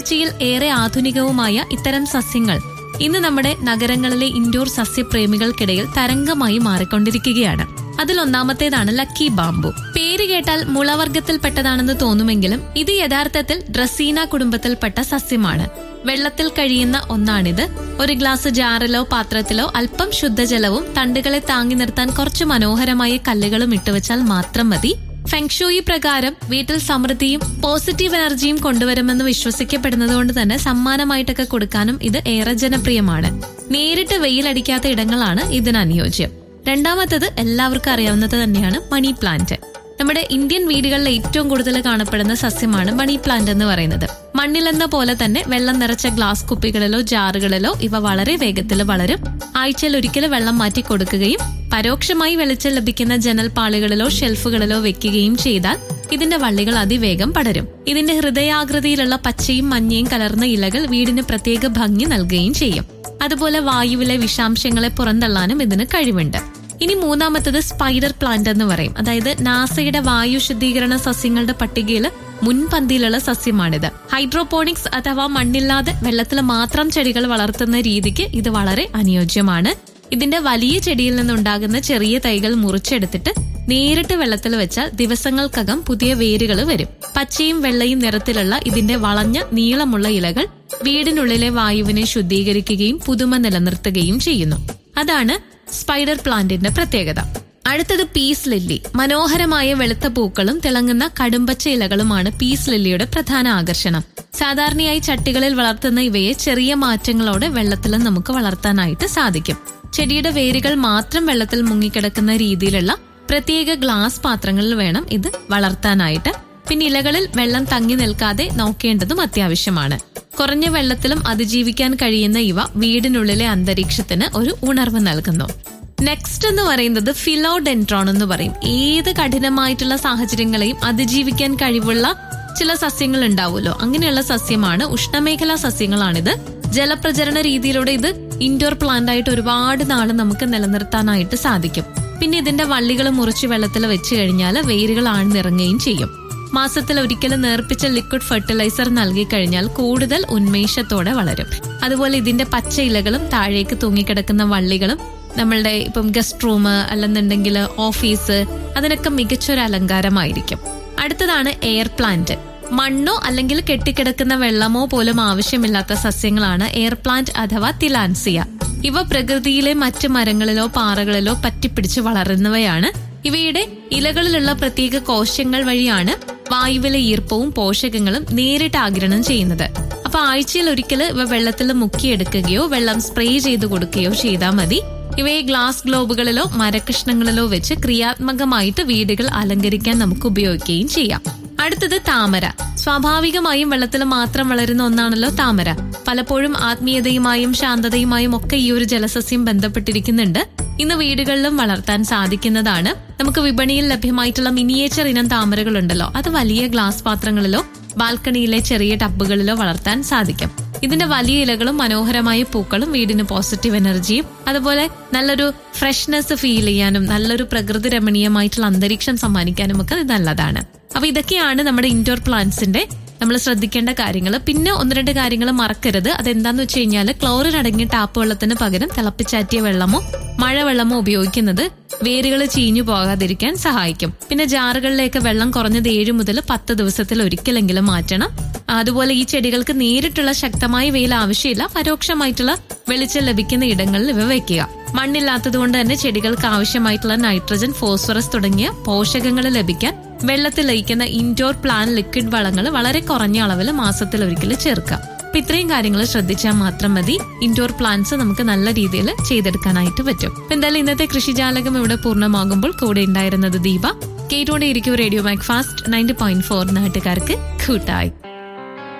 കൊച്ചിയിൽ ഏറെ ആധുനികവുമായ ഇത്തരം സസ്യങ്ങൾ ഇന്ന് നമ്മുടെ നഗരങ്ങളിലെ ഇൻഡോർ സസ്യപ്രേമികൾക്കിടയിൽ തരംഗമായി മാറിക്കൊണ്ടിരിക്കുകയാണ് അതിൽ ഒന്നാമത്തേതാണ് ലക്കി ബാംബു പേര് കേട്ടാൽ മുളവർഗത്തിൽപ്പെട്ടതാണെന്ന് തോന്നുമെങ്കിലും ഇത് യഥാർത്ഥത്തിൽ ഡ്രസീന കുടുംബത്തിൽപ്പെട്ട സസ്യമാണ് വെള്ളത്തിൽ കഴിയുന്ന ഒന്നാണിത് ഒരു ഗ്ലാസ് ജാറിലോ പാത്രത്തിലോ അല്പം ശുദ്ധജലവും തണ്ടുകളെ താങ്ങി നിർത്താൻ കുറച്ച് മനോഹരമായ കല്ലുകളും ഇട്ടുവച്ചാൽ മാത്രം മതി ഫെങ്ഷൂയി പ്രകാരം വീട്ടിൽ സമൃദ്ധിയും പോസിറ്റീവ് എനർജിയും കൊണ്ടുവരുമെന്ന് വിശ്വസിക്കപ്പെടുന്നത് കൊണ്ട് തന്നെ സമ്മാനമായിട്ടൊക്കെ കൊടുക്കാനും ഇത് ഏറെ ജനപ്രിയമാണ് നേരിട്ട് വെയിലടിക്കാത്ത ഇടങ്ങളാണ് ഇതിന് അനുയോജ്യം രണ്ടാമത്തത് എല്ലാവർക്കും അറിയാവുന്നത് തന്നെയാണ് മണി പ്ലാന്റ് നമ്മുടെ ഇന്ത്യൻ വീടുകളിൽ ഏറ്റവും കൂടുതൽ കാണപ്പെടുന്ന സസ്യമാണ് മണി പ്ലാന്റ് എന്ന് പറയുന്നത് മണ്ണിലെന്ന പോലെ തന്നെ വെള്ളം നിറച്ച ഗ്ലാസ് കുപ്പികളിലോ ജാറുകളിലോ ഇവ വളരെ വേഗത്തിൽ വളരും ആഴ്ചയിൽ ഒരിക്കൽ വെള്ളം മാറ്റി കൊടുക്കുകയും പരോക്ഷമായി വെളിച്ചം ലഭിക്കുന്ന ജനൽപാളികളിലോ ഷെൽഫുകളിലോ വെക്കുകയും ചെയ്താൽ ഇതിന്റെ വള്ളികൾ അതിവേഗം പടരും ഇതിന്റെ ഹൃദയാകൃതിയിലുള്ള പച്ചയും മഞ്ഞയും കലർന്ന ഇലകൾ വീടിന് പ്രത്യേക ഭംഗി നൽകുകയും ചെയ്യും അതുപോലെ വായുവിലെ വിഷാംശങ്ങളെ പുറന്തള്ളാനും ഇതിന് കഴിവുണ്ട് ഇനി മൂന്നാമത്തത് സ്പൈഡർ പ്ലാന്റ് എന്ന് പറയും അതായത് നാസയുടെ വായു ശുദ്ധീകരണ സസ്യങ്ങളുടെ പട്ടികയിൽ മുൻപന്തിയിലുള്ള സസ്യമാണിത് ഹൈഡ്രോപോണിക്സ് അഥവാ മണ്ണില്ലാതെ വെള്ളത്തിൽ മാത്രം ചെടികൾ വളർത്തുന്ന രീതിക്ക് ഇത് വളരെ അനുയോജ്യമാണ് ഇതിന്റെ വലിയ ചെടിയിൽ നിന്നുണ്ടാകുന്ന ചെറിയ തൈകൾ മുറിച്ചെടുത്തിട്ട് നേരിട്ട് വെള്ളത്തിൽ വെച്ചാൽ ദിവസങ്ങൾക്കകം പുതിയ വേരുകൾ വരും പച്ചയും വെള്ളയും നിറത്തിലുള്ള ഇതിന്റെ വളഞ്ഞ നീളമുള്ള ഇലകൾ വീടിനുള്ളിലെ വായുവിനെ ശുദ്ധീകരിക്കുകയും പുതുമ നിലനിർത്തുകയും ചെയ്യുന്നു അതാണ് സ്പൈഡർ പ്ലാന്റിന്റെ പ്രത്യേകത അടുത്തത് പീസ് ലില്ലി മനോഹരമായ വെളുത്ത പൂക്കളും തിളങ്ങുന്ന കടുമ്പച്ച ഇലകളുമാണ് പീസ് ലില്ലിയുടെ പ്രധാന ആകർഷണം സാധാരണയായി ചട്ടികളിൽ വളർത്തുന്ന ഇവയെ ചെറിയ മാറ്റങ്ങളോടെ വെള്ളത്തിൽ നമുക്ക് വളർത്താനായിട്ട് സാധിക്കും ചെടിയുടെ വേരുകൾ മാത്രം വെള്ളത്തിൽ മുങ്ങിക്കിടക്കുന്ന രീതിയിലുള്ള പ്രത്യേക ഗ്ലാസ് പാത്രങ്ങളിൽ വേണം ഇത് വളർത്താനായിട്ട് പിന്നെ ഇലകളിൽ വെള്ളം തങ്ങി നിൽക്കാതെ നോക്കേണ്ടതും അത്യാവശ്യമാണ് കുറഞ്ഞ വെള്ളത്തിലും അതിജീവിക്കാൻ കഴിയുന്ന ഇവ വീടിനുള്ളിലെ അന്തരീക്ഷത്തിന് ഒരു ഉണർവ് നൽകുന്നു നെക്സ്റ്റ് എന്ന് പറയുന്നത് ഫിലോഡെൻട്രോൺ എന്ന് പറയും ഏത് കഠിനമായിട്ടുള്ള സാഹചര്യങ്ങളെയും അതിജീവിക്കാൻ കഴിവുള്ള ചില സസ്യങ്ങൾ ഉണ്ടാവുമല്ലോ അങ്ങനെയുള്ള സസ്യമാണ് ഉഷ്ണമേഖലാ സസ്യങ്ങളാണിത് ജലപ്രചരണ രീതിയിലൂടെ ഇത് ഇൻഡോർ പ്ലാന്റ് ആയിട്ട് ഒരുപാട് നാള് നമുക്ക് നിലനിർത്താനായിട്ട് സാധിക്കും പിന്നെ ഇതിന്റെ വള്ളികൾ മുറിച്ച് വെള്ളത്തിൽ വെച്ച് കഴിഞ്ഞാൽ വേരുകൾ ആഴ്ന്നിറങ്ങുകയും ചെയ്യും മാസത്തിൽ ഒരിക്കലും നേർപ്പിച്ച ലിക്വിഡ് ഫെർട്ടിലൈസർ നൽകി കഴിഞ്ഞാൽ കൂടുതൽ ഉന്മേഷത്തോടെ വളരും അതുപോലെ ഇതിന്റെ പച്ച ഇലകളും താഴേക്ക് തൂങ്ങിക്കിടക്കുന്ന വള്ളികളും നമ്മളുടെ ഇപ്പം ഗസ്റ്റ് റൂം അല്ലെന്നുണ്ടെങ്കിൽ ഓഫീസ് അതിനൊക്കെ മികച്ചൊരു അലങ്കാരമായിരിക്കും അടുത്തതാണ് എയർ പ്ലാന്റ് മണ്ണോ അല്ലെങ്കിൽ കെട്ടിക്കിടക്കുന്ന വെള്ളമോ പോലും ആവശ്യമില്ലാത്ത സസ്യങ്ങളാണ് എയർ പ്ലാന്റ് അഥവാ തിലാൻസിയ ഇവ പ്രകൃതിയിലെ മറ്റ് മരങ്ങളിലോ പാറകളിലോ പറ്റിപ്പിടിച്ച് വളരുന്നവയാണ് ഇവയുടെ ഇലകളിലുള്ള പ്രത്യേക കോശങ്ങൾ വഴിയാണ് വായുവിലെ ഈർപ്പവും പോഷകങ്ങളും നേരിട്ട് ആഗിരണം ചെയ്യുന്നത് അപ്പൊ ആഴ്ചയിൽ ഒരിക്കൽ ഇവ വെള്ളത്തിൽ മുക്കിയെടുക്കുകയോ വെള്ളം സ്പ്രേ ചെയ്ത് കൊടുക്കുകയോ ചെയ്താൽ മതി ഇവയെ ഗ്ലാസ് ഗ്ലോബുകളിലോ മരകഷ്ണങ്ങളിലോ വെച്ച് ക്രിയാത്മകമായിട്ട് വീടുകൾ അലങ്കരിക്കാൻ നമുക്ക് ഉപയോഗിക്കുകയും ചെയ്യാം അടുത്തത് താമര സ്വാഭാവികമായും വെള്ളത്തിൽ മാത്രം വളരുന്ന ഒന്നാണല്ലോ താമര പലപ്പോഴും ആത്മീയതയുമായും ശാന്തതയുമായും ഒക്കെ ഈ ഒരു ജലസസ്യം ബന്ധപ്പെട്ടിരിക്കുന്നുണ്ട് ഇന്ന് വീടുകളിലും വളർത്താൻ സാധിക്കുന്നതാണ് നമുക്ക് വിപണിയിൽ ലഭ്യമായിട്ടുള്ള മിനിയേച്ചർ ഇനം താമരകളുണ്ടല്ലോ അത് വലിയ ഗ്ലാസ് പാത്രങ്ങളിലോ ബാൽക്കണിയിലെ ചെറിയ ടബുകളിലോ വളർത്താൻ സാധിക്കും ഇതിന്റെ വലിയ ഇലകളും മനോഹരമായ പൂക്കളും വീടിന് പോസിറ്റീവ് എനർജിയും അതുപോലെ നല്ലൊരു ഫ്രഷ്നെസ് ഫീൽ ചെയ്യാനും നല്ലൊരു പ്രകൃതി രമണീയമായിട്ടുള്ള അന്തരീക്ഷം സമ്മാനിക്കാനും ഒക്കെ ഇത് നല്ലതാണ് അപ്പൊ ഇതൊക്കെയാണ് നമ്മുടെ ഇൻഡോർ പ്ലാന്റ്സിന്റെ നമ്മൾ ശ്രദ്ധിക്കേണ്ട കാര്യങ്ങൾ പിന്നെ ഒന്ന് രണ്ട് കാര്യങ്ങൾ മറക്കരുത് അതെന്താന്ന് വെച്ച് കഴിഞ്ഞാൽ ക്ലോറിൻ അടങ്ങിയ ടാപ്പ് വെള്ളത്തിന് പകരം തിളപ്പിച്ചാറ്റിയ വെള്ളമോ മഴവെള്ളമോ ഉപയോഗിക്കുന്നത് വേരുകൾ ചീഞ്ഞു പോകാതിരിക്കാൻ സഹായിക്കും പിന്നെ ജാറുകളിലേക്ക് വെള്ളം കുറഞ്ഞത് ഏഴ് മുതൽ പത്ത് ദിവസത്തിൽ ഒരിക്കലെങ്കിലും മാറ്റണം അതുപോലെ ഈ ചെടികൾക്ക് നേരിട്ടുള്ള ശക്തമായ വെയിൽ ആവശ്യമില്ല പരോക്ഷമായിട്ടുള്ള വെളിച്ചം ലഭിക്കുന്ന ഇടങ്ങളിൽ ഇവ വെക്കുക മണ്ണില്ലാത്തത് കൊണ്ട് തന്നെ ചെടികൾക്ക് ആവശ്യമായിട്ടുള്ള നൈട്രജൻ ഫോസ്ഫറസ് തുടങ്ങിയ പോഷകങ്ങൾ ലഭിക്കാൻ വെള്ളത്തിൽ ലയിക്കുന്ന ഇൻഡോർ പ്ലാൻ ലിക്വിഡ് വളങ്ങൾ വളരെ കുറഞ്ഞ അളവിൽ മാസത്തിൽ ഒരിക്കൽ ചേർക്കുക അപ്പൊ ഇത്രയും കാര്യങ്ങൾ ശ്രദ്ധിച്ചാൽ മാത്രം മതി ഇൻഡോർ പ്ലാന്റ്സ് നമുക്ക് നല്ല രീതിയിൽ ചെയ്തെടുക്കാനായിട്ട് പറ്റും അപ്പൊ എന്തായാലും ഇന്നത്തെ കൃഷിജാലകം ഇവിടെ പൂർണ്ണമാകുമ്പോൾ കൂടെ ഉണ്ടായിരുന്നത് ദീപ കേട്ടോടെ ഇരിക്കും radio Macfast ninety point four നാട്ടുകാർക്ക് കൂട്ടായി